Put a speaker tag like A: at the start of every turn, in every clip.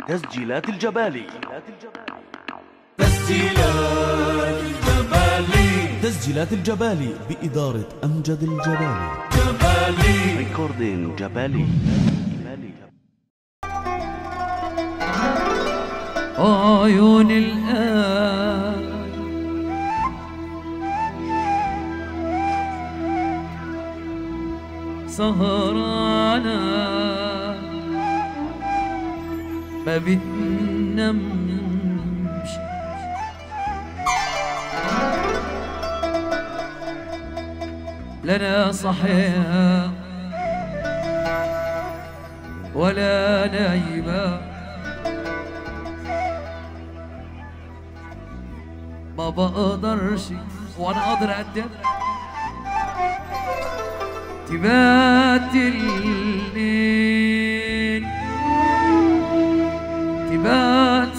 A: تسجيلات الجبالي
B: تسجيلات الجبالي
C: تسجيلات الجبالي بإدارة أمجد الجبالي
B: جبالي
A: ريكوردين جبالي
D: عيون الآن سهرانة ما بتنامش لنا صحيح ولا نايمه ما بقدرش وانا قادر اقدم تبات الليل تبات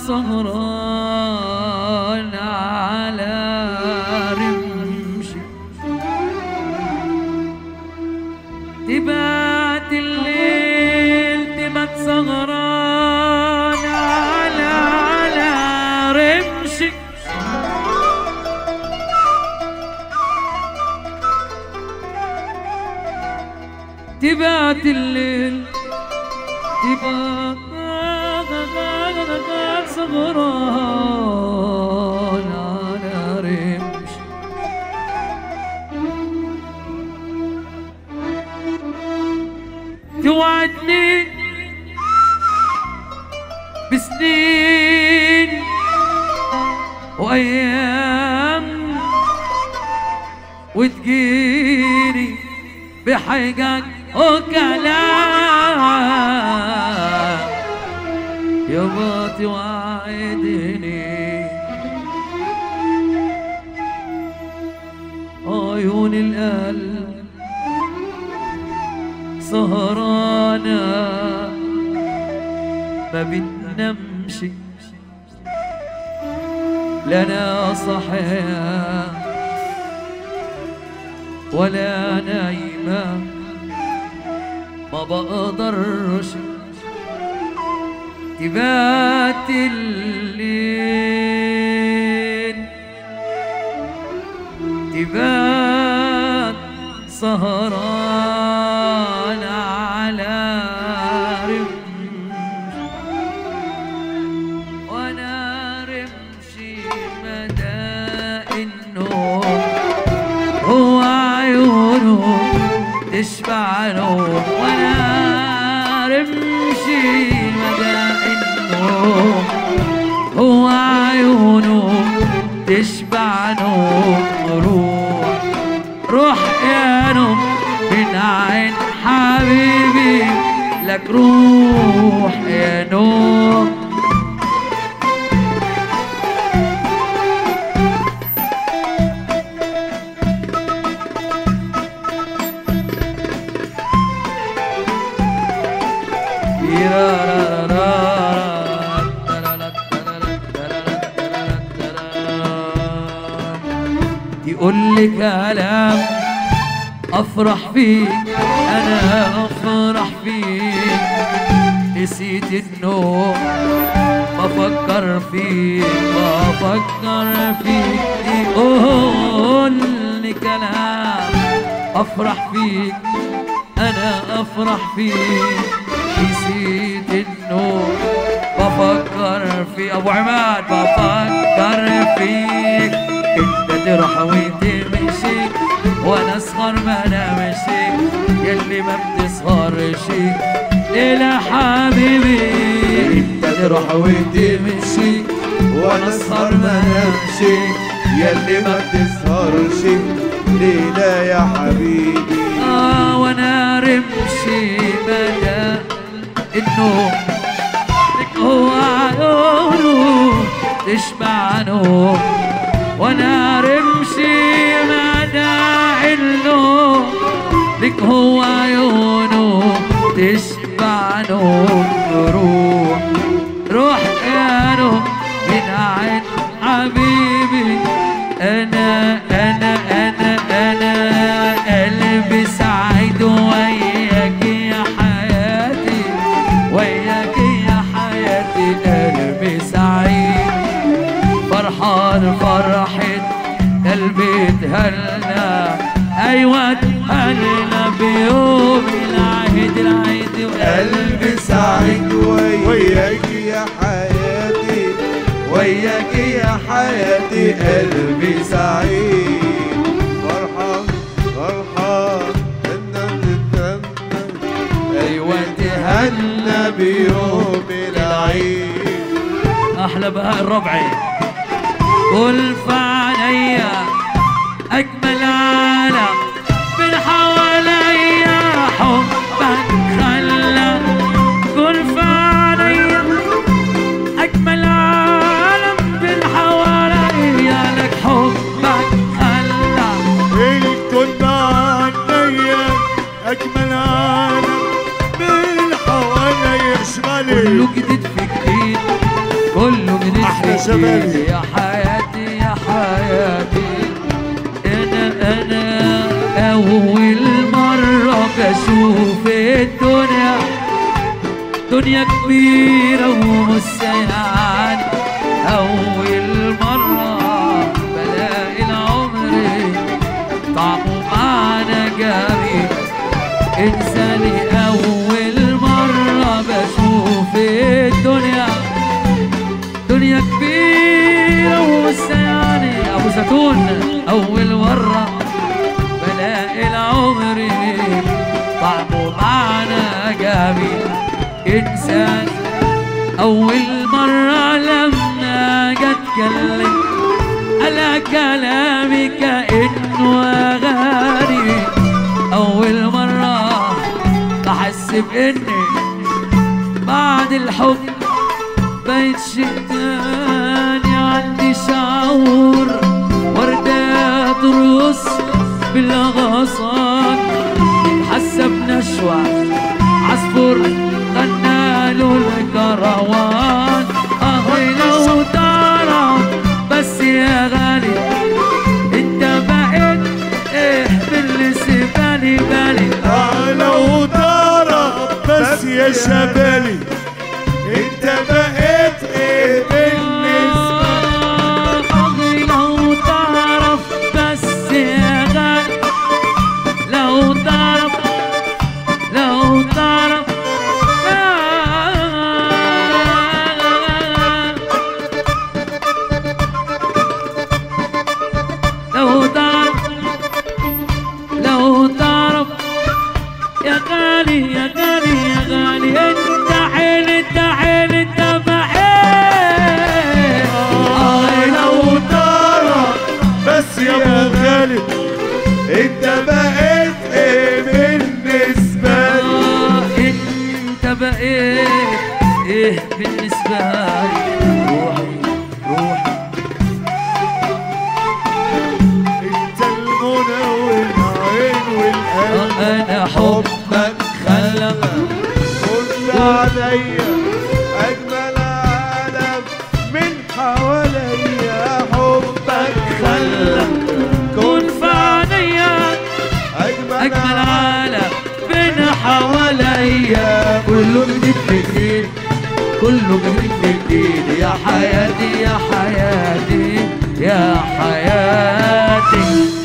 D: سهران على رمشي تبات الليل تبات سهران على على رمشي تبعت الليل تبعت صغران على رمش توعدني بسنين وأيام وتجيني بحجج وكلام يابا توعدني عيون القلب سهرانة ما بتنامش لنا صحيح ولا نايمة ما بقدرش تبات الليل تبات سهران على رمش وانا رمشي مدى النوم هو عيونه تشبع نوم وانا رمشي مدى النوم هو عيونه تشبع نوم روح روح يا نوم من عين حبيبي لك روح يا نوم يقول لي كلام افرح فيك انا افرح فيك نسيت النوم بفكر فيك بفكر فيك يقول لي كلام افرح فيك انا افرح فيك نسيت النوم بفكر في ابو عماد بفكر فيك انت تروح وتمشي وانا اسهر ما انا مشي يلي ما بتسهرش ليلى حبيبي انت تروح وتمشي وانا اسهر ما انا مشي
E: يلي ما بتسهرش ليلة يا حبيبي
D: آه وانا رمشي مدى النوم لك هو عيونه تشبع نوم وانا رمشي مدى النوم لك هو عيونه تشبع نوم روح روح يا نوم من عين حبيبي انا انا انا انا قلبي سعيد وياك يا حياتي وياك يا حياتي رمضان فرحة قلبي تهنى أيوة تهنى بيوم العيد العيد
E: قلبي سعيد وياك يا حياتي وياك يا حياتي قلبي سعيد فرحان فرحان تنن تنن
D: أيوة
E: تهنى بيوم العيد
D: احلى بهاء الربعي قل فعليا اجمل عالم من حواليا حبك خلى قل فعليا اجمل عالم من حواليا لك حبك خلى
B: الكون عنيا أجمل عالم من حوالي يشملي
D: كله جديد في جديد كله جديد
B: أحلى
D: في
B: شباب.
D: جديد يا حياتي يا حياتي انا انا اول مرة بشوف الدنيا دنيا كبيرة ومسيان اول مرة بلاقي العمر طعمه معانا جميل انساني اول مرة بشوف الدنيا دنيا كبيرة وسياني ابو زيتون اول مرة بلاقي العمر طعمه معنا جميل انسان اول مرة لما جت اتكلم على كلامي كأنه أغاني أول مرة بحس بإني بعد الحب بقيت شيء تاني عندي شعور وردة ترقص بالغصان حاسة بنشوة عصفور غنى له الكروان اه لو تعرف بس يا غالي انت بقيت ايه بالنسبة لي بالي
B: لو تعرف بس يا شبالي انت بقيت ايه بالنسبة
D: آه، لو تعرف بس يا غالي لو تعرف لو تعرف لو تعرف لو تعرف يا غالي يا غالي يا غالي انت حيل انت حيل انت بحيل آه لو
B: تعرف بس يا ابو غالب انت بقيت ايه بالنسبة لي
D: آه انت بقيت ايه بالنسبة لي روحي روحي
B: انت المنى والعين
D: آه
B: والقلب
D: انا حبك خلق
E: كل عليا أجمل عالم من حواليا حبك خلى
D: كن فانيا
E: أجمل
D: اجمل عالم بين حواليا كله جديد في جديد كله جديد في جديد يا حياتي يا حياتي يا حياتي